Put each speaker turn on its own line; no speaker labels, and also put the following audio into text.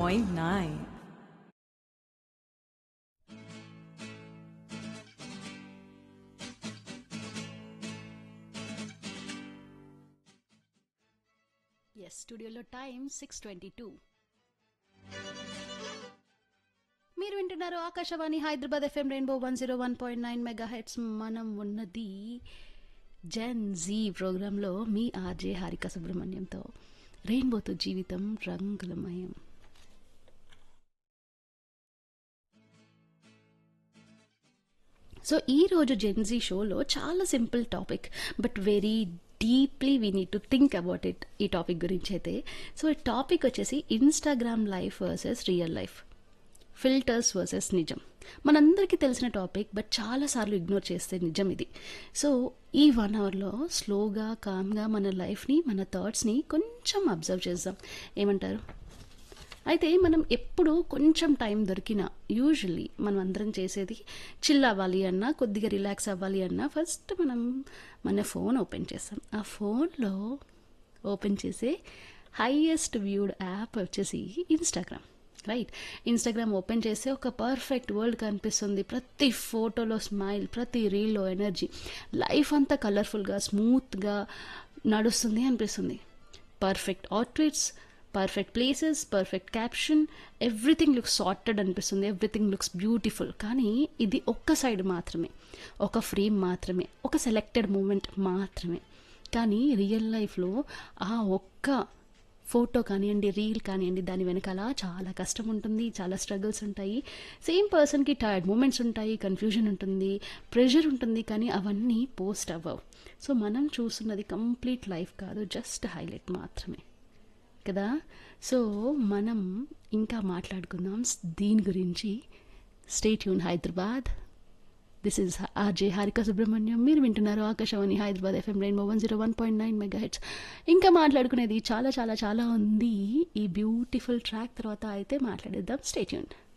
101.9
yes స్టూడియోలో time six twenty two మీరు వింటున్నారు Akashvani Hyderabad FM rainbow one zero one point nine megahertz మనం ఉన్నది జెన్ జీ ప్రోగ్రాంలో మీ ఆర్జే హారిక సుబ్రహ్మణ్యంతో రెయిన్బోతో జీవితం రంగులమయం సో ఈరోజు జెన్జీ షోలో చాలా simple topic but very deeply we need to think about it ఈ టాపిక్ గురించి అయితే సో ఈ టాపిక్ వచ్చేసి Instagram life versus real life filters versus నిజం మనందరికీ తెలిసిన టాపిక్ బట్ చాలాసార్లు ఇగ్నోర్ చేస్తే నిజం ఇది సో ఈ వన్ అవర్లో స్లోగా కామ్గా మన లైఫ్ని మన థాట్స్ని కొంచెం అబ్జర్వ్ చేద్దాం ఏమంటారు అయితే మనం ఎప్పుడు కొంచెం టైం దొరికినా యూజువల్లీ మనం అందరం చేసేది చిల్ అవ్వాలి అన్నా కొద్దిగా రిలాక్స్ అవ్వాలి అన్నా ఫస్ట్ మనం మన ఫోన్ ఓపెన్ చేస్తాం ఆ ఫోన్లో ఓపెన్ చేసే హైయెస్ట్ వ్యూడ్ యాప్ వచ్చేసి ఇన్స్టాగ్రామ్ రైట్ ఇన్స్టాగ్రామ్ ఓపెన్ చేస్తే ఒక పర్ఫెక్ట్ వరల్డ్ కనిపిస్తుంది ప్రతి ఫోటోలో స్మైల్ ప్రతి రీల్లో ఎనర్జీ లైఫ్ అంతా కలర్ఫుల్గా స్మూత్గా నడుస్తుంది అనిపిస్తుంది perfect outfits perfect places perfect caption everything looks sorted అనిపిస్తుంది ఎవ్రీథింగ్ లుక్స్ బ్యూటిఫుల్ కానీ ఇది ఒక్క సైడ్ మాత్రమే ఒక ఫ్రేమ్ మాత్రమే ఒక సెలెక్టెడ్ మూమెంట్ మాత్రమే కానీ రియల్ లైఫ్లో ఆ ఒక్క ఫోటో కానివ్వండి రీల్ కానివ్వండి దాని వెనకాల చాలా కష్టం ఉంటుంది చాలా స్ట్రగుల్స్ ఉంటాయి సేమ్ పర్సన్కి టైర్డ్ మూమెంట్స్ ఉంటాయి కన్ఫ్యూజన్ ఉంటుంది ప్రెషర్ ఉంటుంది కానీ అవన్నీ పోస్ట్ అవ్వవు సో మనం చూస్తున్నది కంప్లీట్ లైఫ్ కాదు జస్ట్ హైలైట్ మాత్రమే కదా సో మనం ఇంకా మాట్లాడుకుందాం దీని గురించి స్టేట్ యూన్ Hyderabad this is RJ Harika Subrahmanyam మీరు వింటున్నారు Akashvani Hyderabad FM rainbow one zero one point nine megahertz ఇంకా మాట్లాడుకునేది చాలా చాలా చాలా ఉంది ఈ బ్యూటిఫుల్ ట్రాక్ తర్వాత అయితే మాట్లాడేద్దాం స్టేట్ యూన్